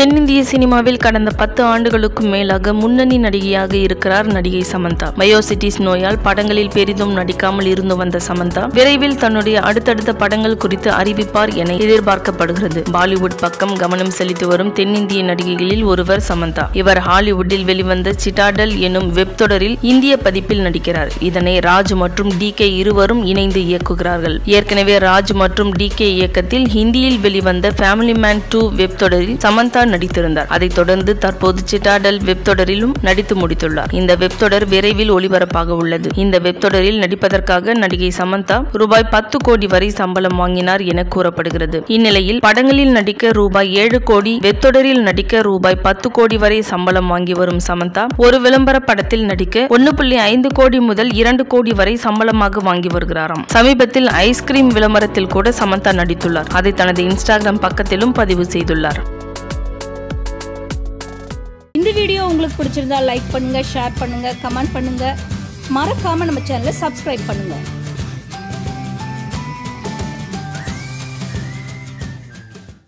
தென்னிந்திய சினிமாவில் கடந்த பத்து ஆண்டுகளுக்கும் மேலாக முன்னணி நடிகையாக இருக்கிறார் நடிகை சமந்தா மயோசிட்டிஸ் நோயால் படங்களில் பெரிதும் நடிக்காமல் இருந்து வந்த சமந்தா விரைவில் தன்னுடைய அடுத்தடுத்த படங்கள் குறித்து அறிவிப்பார் என எதிர்பார்க்கப்படுகிறது பாலிவுட் பக்கம் கவனம் செலுத்தி வரும் தென்னிந்திய நடிகைகளில் ஒருவர் சமந்தா இவர் ஹாலிவுட்டில் வெளிவந்த சிட்டாடல் எனும் வெப் தொடரில் இந்திய பதிப்பில் நடிக்கிறார் இதனை ராஜ் மற்றும் டி கே இருவரும் இணைந்து இயக்குகிறார்கள் ஏற்கனவே ராஜ் மற்றும் டி கே இயக்கத்தில் ஹிந்தியில் வெளிவந்த ஃபேமிலி மேன் டூ வெப் தொடரில் சமந்தா நடித்திருந்தார் அதைத் தொடர்ந்து தற்போது சிட்டாடல் வெப் தொடரிலும் நடித்து முடித்துள்ளார் இந்த வெப் தொடர் விரைவில் ஒளிபரப்பாக உள்ளது இந்த வெப் தொடரில் நடிப்பதற்காக நடிகை சமந்தா ரூபாய் பத்து கோடி வரை சம்பளம் வாங்கினார் என கூறப்படுகிறது இந்நிலையில் படங்களில் நடிக்க ரூபாய் ஏழு கோடி வெப் தொடரில் நடிக்க ரூபாய் பத்து கோடி வரை சம்பளம் வாங்கி வரும் சமந்தா ஒரு விளம்பர படத்தில் நடிக்க ஒன்னு புள்ளி ஐந்து கோடி முதல் இரண்டு கோடி வரை சம்பளமாக வாங்கி வருகிறாராம் சமீபத்தில் ஐஸ்கிரீம் விளம்பரத்தில் கூட சமந்தா நடித்துள்ளார் அதை தனது இன்ஸ்டாகிராம் பக்கத்திலும் பதிவு செய்துள்ளார் இந்த வீடியோ உங்களுக்கு பிடிச்சிருந்தா லைக் பண்ணுங்க ஷேர் பண்ணுங்க கமெண்ட் பண்ணுங்க மறக்காம நம்ம சேனலை சப்ஸ்கிரைப் பண்ணுங்க